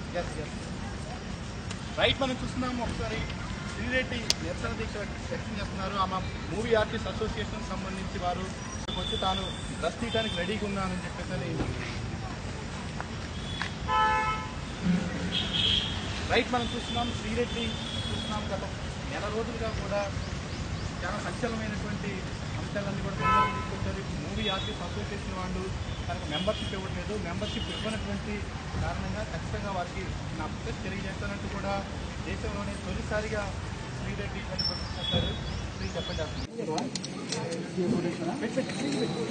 Yes yes right మనం చూస్తున్నాము ఒకసారి శ్రీరెడ్డి నిరసన దీక్ష వ్యక్తం చేస్తున్నారు ఆమె మూవీ ఆర్టిస్ట్ అసోసియేషన్ సంబంధించి వారు ఇక్కడికి వచ్చి తాను డ్రెస్ తీయడానికి రెడీగా ఉన్నానని చెప్పేసి అని రైట్ మనం చూస్తున్నాం శ్రీరెడ్డి చూస్తున్నాం గత నెల రోజులుగా కూడా చాలా సంచలనమైనటువంటి అంశాలన్నీ కూడా ప్రజలకు తీసుకొచ్చారు మూవీ ఆర్టిస్ట్ అసోసియేషన్ వాళ్ళు తనకు మెంబర్షిప్ ఇవ్వట్లేదు మెంబర్షిప్ ఇవ్వనటువంటి కారణంగా ఖచ్చితంగా వారికి నా ప్రొటెస్ట్ తెలియజేస్తానంటూ కూడా దేశంలోనే తొలిసారిగా శ్రీరెడ్డి ఇబ్బంది పడుతున్నారు శ్రీ చెప్పండి అసలు.